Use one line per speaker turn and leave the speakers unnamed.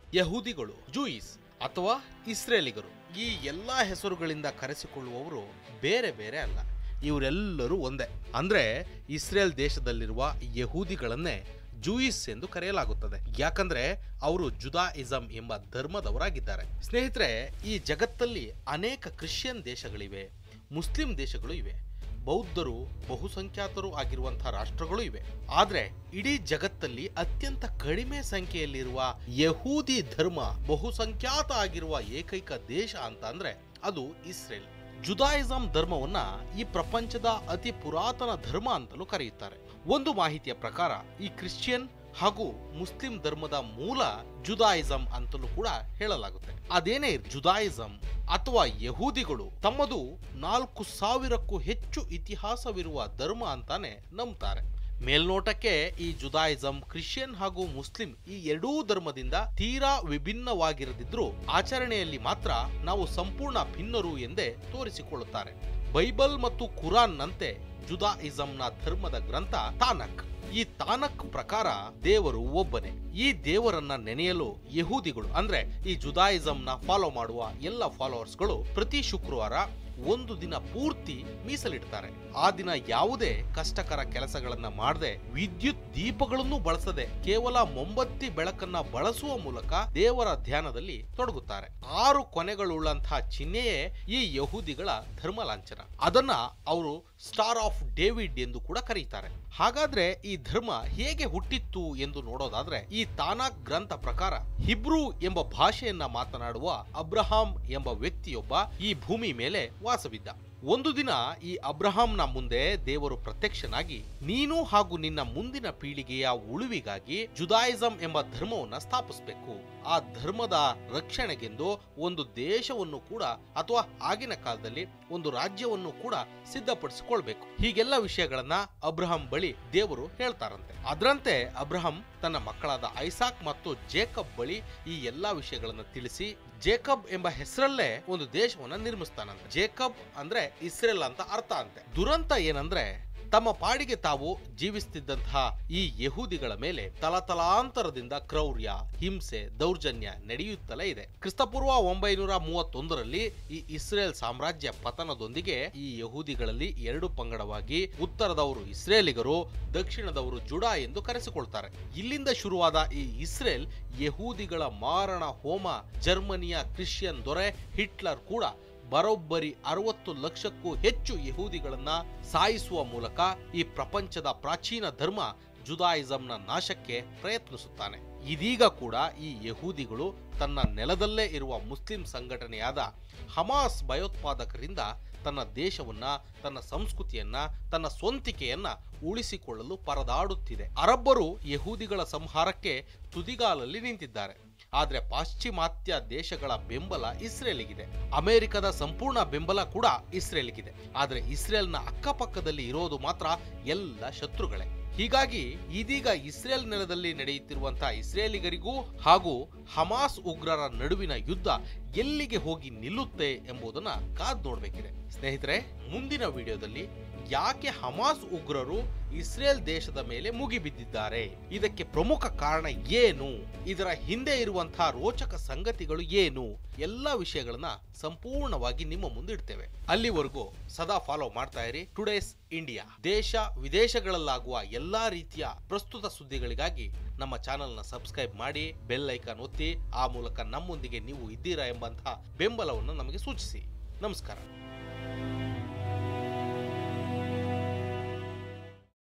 ಯಹೂದಿಗಳು Jewish ಅಥವಾ ಇಸ್ರೇಲಿಗರು ಈ ಎಲ್ಲಾ ಹೆಸರುಗಳಿಂದ ಕರೆಸಿಕೊಳ್ಳುವವರು ಬೇರೆ ಬೇರೆ ಅಲ್ಲ ಇವರೆಲ್ಲರೂ ಒಂದೇ ಅಂದ್ರೆ ಇಸ್ರೇಲ್ ದೇಶದಲ್ಲಿರುವ ಯಹೂದಿಗಳನ್ನೇ ಜೂಯಿಸ್ ಎಂದು ಕರೆಯಲಾಗುತ್ತದೆ ಯಾಕಂದ್ರೆ ಅವರು ಜುದಾಯಿಸಂ ಎಂಬ ಧರ್ಮದವರಾಗಿದ್ದಾರೆ ಸ್ನೇಹಿತರೆ ಈ ಜಗತ್ತಲ್ಲಿ ಅನೇಕ ಕ್ರಿಶ್ಚಿಯನ್ ದೇಶಗಳಿವೆ ಮುಸ್ಲಿಂ ದೇಶಗಳು ಇವೆ ಬೌದ್ಧರು ಬಹುಸಂಖ್ಯಾತರು ಆಗಿರುವಂತಹ ರಾಷ್ಟ್ರಗಳು ಇವೆ ಆದ್ರೆ ಇಡೀ ಜಗತ್ತಲ್ಲಿ ಅತ್ಯಂತ ಕಡಿಮೆ ಸಂಖ್ಯೆಯಲ್ಲಿರುವ ಯಹೂದಿ ಧರ್ಮ ಬಹುಸಂಖ್ಯಾತ ಆಗಿರುವ ಏಕೈಕ ದೇಶ ಅಂತ ಅಂದ್ರೆ ಅದು ಇಸ್ರೇಲ್ ಜುದಾಯಿಸಂ ಧರ್ಮವನ್ನ ಈ ಪ್ರಪಂಚದ ಅತಿ ಪುರಾತನ ಧರ್ಮ ಅಂತಲೂ ಕರೆಯುತ್ತಾರೆ ಒಂದು ಮಾಹಿತಿಯ ಪ್ರಕಾರ ಈ ಕ್ರಿಶ್ಚಿಯನ್ ಹಾಗೂ ಮುಸ್ಲಿಂ ಧರ್ಮದ ಮೂಲ ಜುದಾಯಿಸಂ ಅಂತಲೂ ಕೂಡ ಹೇಳಲಾಗುತ್ತೆ ಅದೇನೇ ಜುದಾಯಿಸಂ ಅಥವಾ ಯಹೂದಿಗಳು ತಮ್ಮದು ನಾಲ್ಕು ಸಾವಿರಕ್ಕೂ ಹೆಚ್ಚು ಇತಿಹಾಸವಿರುವ ಧರ್ಮ ಅಂತಾನೆ ನಂಬ್ತಾರೆ ಮೇಲ್ನೋಟಕ್ಕೆ ಈ ಜುದಾಯಿಸಂ ಕ್ರಿಶ್ಚಿಯನ್ ಹಾಗೂ ಮುಸ್ಲಿಂ ಈ ಎರಡೂ ಧರ್ಮದಿಂದ ತೀರಾ ವಿಭಿನ್ನವಾಗಿರದಿದ್ರೂ ಆಚರಣೆಯಲ್ಲಿ ಮಾತ್ರ ನಾವು ಸಂಪೂರ್ಣ ಭಿನ್ನರು ಎಂದೇ ತೋರಿಸಿಕೊಳ್ಳುತ್ತಾರೆ ಬೈಬಲ್ ಮತ್ತು ಕುರಾನ್ನಂತೆ ಜುದಾಯಿಸಂನ ಧರ್ಮದ ಗ್ರಂಥ ತಾನಕ್ ಈ ತಾನಕ್ ಪ್ರಕಾರ ದೇವರು ಒಬ್ಬನೇ ಈ ದೇವರನ್ನ ನೆನೆಯಲು ಯಹೂದಿಗಳು ಅಂದ್ರೆ ಈ ಜುದಾಯಿಸಂನ ಫಾಲೋ ಮಾಡುವ ಎಲ್ಲ ಫಾಲೋವರ್ಸ್ಗಳು ಪ್ರತಿ ಶುಕ್ರವಾರ ಒಂದು ದಿನ ಪೂರ್ತಿ ಮೀಸಲಿಡ್ತಾರೆ ಆ ದಿನ ಯಾವುದೇ ಕಷ್ಟಕರ ಕೆಲಸಗಳನ್ನ ಮಾಡದೆ ವಿದ್ಯುತ್ ದೀಪಗಳನ್ನು ಬಳಸದೆ ಕೇವಲ ಮೊಂಬತ್ತಿ ಬೆಳಕನ್ನ ಬಳಸುವ ಮೂಲಕ ದೇವರ ಧ್ಯಾನದಲ್ಲಿ ತೊಡಗುತ್ತಾರೆ ಆರು ಕೊನೆಗಳುಳ್ಳಂತಹ ಚಿಹ್ನೆಯೇ ಈ ಯಹೂದಿಗಳ ಧರ್ಮ ಲಾಂಛನ ಅದನ್ನ ಅವರು ಸ್ಟಾರ್ ಆಫ್ ಡೇವಿಡ್ ಎಂದು ಕೂಡ ಕರೀತಾರೆ ಹಾಗಾದ್ರೆ ಈ ಧರ್ಮ ಹೇಗೆ ಹುಟ್ಟಿತ್ತು ಎಂದು ನೋಡೋದಾದ್ರೆ ಈ ತಾನಾಕ್ ಗ್ರಂಥ ಪ್ರಕಾರ ಹಿಬ್ರೂ ಎಂಬ ಭಾಷೆಯನ್ನ ಮಾತನಾಡುವ ಅಬ್ರಹಾಂ ಎಂಬ ವ್ಯಕ್ತಿಯೊಬ್ಬ ಈ ಭೂಮಿ ಮೇಲೆ ವಾಸವಿದ್ದ ಒಂದು ದಿನ ಈ ಅಬ್ರಹಾಂನ ಮುಂದೆ ದೇವರು ಪ್ರತ್ಯಕ್ಷನಾಗಿ ನೀನು ಹಾಗೂ ನಿನ್ನ ಮುಂದಿನ ಪೀಳಿಗೆಯ ಉಳುವಿಗಾಗಿ ಜುದಾಯಿಸಂ ಎಂಬ ಧರ್ಮವನ್ನ ಸ್ಥಾಪಿಸಬೇಕು ಆ ಧರ್ಮದ ರಕ್ಷಣೆಗೆಂದು ಒಂದು ದೇಶವನ್ನು ಕೂಡ ಅಥವಾ ಆಗಿನ ಕಾಲದಲ್ಲಿ ಒಂದು ರಾಜ್ಯವನ್ನು ಕೂಡ ಸಿದ್ಧಪಡಿಸಿಕೊಳ್ಬೇಕು ಹೀಗೆಲ್ಲ ವಿಷಯಗಳನ್ನ ಅಬ್ರಹಾಂ ಬಳಿ ದೇವರು ಹೇಳ್ತಾರಂತೆ ಅದರಂತೆ ಅಬ್ರಹಾಂ ತನ್ನ ಮಕ್ಕಳಾದ ಐಸಾಕ್ ಮತ್ತು ಜೇಕಬ್ ಬಳಿ ಈ ಎಲ್ಲಾ ವಿಷಯಗಳನ್ನ ತಿಳಿಸಿ ಜೇಕಬ್ ಎಂಬ ಹೆಸರಲ್ಲೇ ಒಂದು ದೇಶವನ್ನ ನಿರ್ಮಿಸ್ತಾನಂತೆ ಜೇಕಬ್ ಅಂದ್ರೆ ಇಸ್ರೇಲ್ ಅಂತ ಅರ್ಥ ಅಂತೆ ದುರಂತ ಏನಂದ್ರೆ ತಮ್ಮ ಪಾಡಿಗೆ ತಾವು ಜೀವಿಸ್ತಿದ್ದಂತಹ ಈ ಯಹೂದಿಗಳ ಮೇಲೆ ತಲತಲಾಂತರದಿಂದ ಕ್ರೌರ್ಯ ಹಿಂಸೆ ದೌರ್ಜನ್ಯ ನಡೆಯುತ್ತಲೇ ಇದೆ ಕ್ರಿಸ್ತಪೂರ್ವ ಒಂಬೈನೂರ ಮೂವತ್ತೊಂದರಲ್ಲಿ ಈ ಇಸ್ರೇಲ್ ಸಾಮ್ರಾಜ್ಯ ಪತನದೊಂದಿಗೆ ಈ ಯಹೂದಿಗಳಲ್ಲಿ ಎರಡು ಪಂಗಡವಾಗಿ ಉತ್ತರದವರು ಇಸ್ರೇಲಿಗರು ದಕ್ಷಿಣದವರು ಜುಡಾ ಎಂದು ಕರೆಸಿಕೊಳ್ತಾರೆ ಇಲ್ಲಿಂದ ಶುರುವಾದ ಈ ಇಸ್ರೇಲ್ ಯಹೂದಿಗಳ ಮಾರಣ ಹೋಮ ಜರ್ಮನಿಯ ಕ್ರಿಶ್ಚಿಯನ್ ದೊರೆ ಹಿಟ್ಲರ್ ಕೂಡ ಬರೋಬ್ಬರಿ ಅರವತ್ತು ಲಕ್ಷಕ್ಕೂ ಹೆಚ್ಚು ಯಹೂದಿಗಳನ್ನ ಸಾಯಿಸುವ ಮೂಲಕ ಈ ಪ್ರಪಂಚದ ಪ್ರಾಚೀನ ಧರ್ಮ ಜುದಾಯಿಸಂನ ನಾಶಕ್ಕೆ ಪ್ರಯತ್ನಿಸುತ್ತಾನೆ ಇದೀಗ ಕೂಡ ಈ ಯಹೂದಿಗಳು ತನ್ನ ನೆಲದಲ್ಲೇ ಇರುವ ಮುಸ್ಲಿಂ ಸಂಘಟನೆಯಾದ ಹಮಾಸ್ ಭಯೋತ್ಪಾದಕರಿಂದ ತನ್ನ ದೇಶವನ್ನ ತನ್ನ ಸಂಸ್ಕೃತಿಯನ್ನ ತನ್ನ ಸ್ವಂತಿಕೆಯನ್ನ ಉಳಿಸಿಕೊಳ್ಳಲು ಪರದಾಡುತ್ತಿದೆ ಅರಬ್ಬರು ಯಹೂದಿಗಳ ಸಂಹಾರಕ್ಕೆ ತುದಿಗಾಲಲ್ಲಿ ನಿಂತಿದ್ದಾರೆ ಆದ್ರೆ ಪಾಶ್ಚಿಮಾತ್ಯ ದೇಶಗಳ ಬೆಂಬಲ ಇಸ್ರೇಲಿಗಿದೆ ಅಮೆರಿಕದ ಸಂಪೂರ್ಣ ಬೆಂಬಲ ಕೂಡ ಇಸ್ರೇಲ್ಗಿದೆ ಆದ್ರೆ ಇಸ್ರೇಲ್ನ ಅಕ್ಕಪಕ್ಕದಲ್ಲಿ ಇರೋದು ಮಾತ್ರ ಎಲ್ಲ ಶತ್ರುಗಳೇ ಹೀಗಾಗಿ ಇದೀಗ ಇಸ್ರೇಲ್ ನೆಲದಲ್ಲಿ ನಡೆಯುತ್ತಿರುವಂತಹ ಇಸ್ರೇಲಿಗರಿಗೂ ಹಾಗೂ ಹಮಾಸ್ ಉಗ್ರರ ನಡುವಿನ ಯುದ್ಧ ಎಲ್ಲಿಗೆ ಹೋಗಿ ನಿಲ್ಲುತ್ತೆ ಎಂಬುದನ್ನ ಕಾದ್ ನೋಡ್ಬೇಕಿದೆ ಸ್ನೇಹಿತರೆ ಮುಂದಿನ ವಿಡಿಯೋದಲ್ಲಿ ಯಾಕೆ ಹಮಾಸ್ ಉಗ್ರರು ಇಸ್ರೇಲ್ ದೇಶದ ಮೇಲೆ ಮುಗಿಬಿದ್ದಿದ್ದಾರೆ ಇದಕ್ಕೆ ಪ್ರಮುಖ ಕಾರಣ ಏನು ಇದರ ಹಿಂದೆ ಇರುವಂತಹ ರೋಚಕ ಸಂಗತಿಗಳು ಏನು ಎಲ್ಲ ವಿಷಯಗಳನ್ನ ಸಂಪೂರ್ಣವಾಗಿ ನಿಮ್ಮ ಮುಂದಿಡ್ತೇವೆ ಅಲ್ಲಿವರೆಗೂ ಸದಾ ಫಾಲೋ ಮಾಡ್ತಾ ಇರಿ ಟುಡೇಸ್ ಇಂಡಿಯಾ ದೇಶ ವಿದೇಶಗಳಲ್ಲಾಗುವ ಎಲ್ಲಾ ರೀತಿಯ ಪ್ರಸ್ತುತ ಸುದ್ದಿಗಳಿಗಾಗಿ ನಮ್ಮ ಚಾನೆಲ್ನ ಸಬ್ಸ್ಕ್ರೈಬ್ ಮಾಡಿ ಬೆಲ್ ಐಕಾನ್ ಒತ್ತಿ ಆ ಮೂಲಕ ನಮ್ಮೊಂದಿಗೆ ನೀವು ಇದ್ದೀರಾ ಎಂಬಂತಹ ಬೆಂಬಲವನ್ನು ನಮಗೆ ಸೂಚಿಸಿ ನಮಸ್ಕಾರ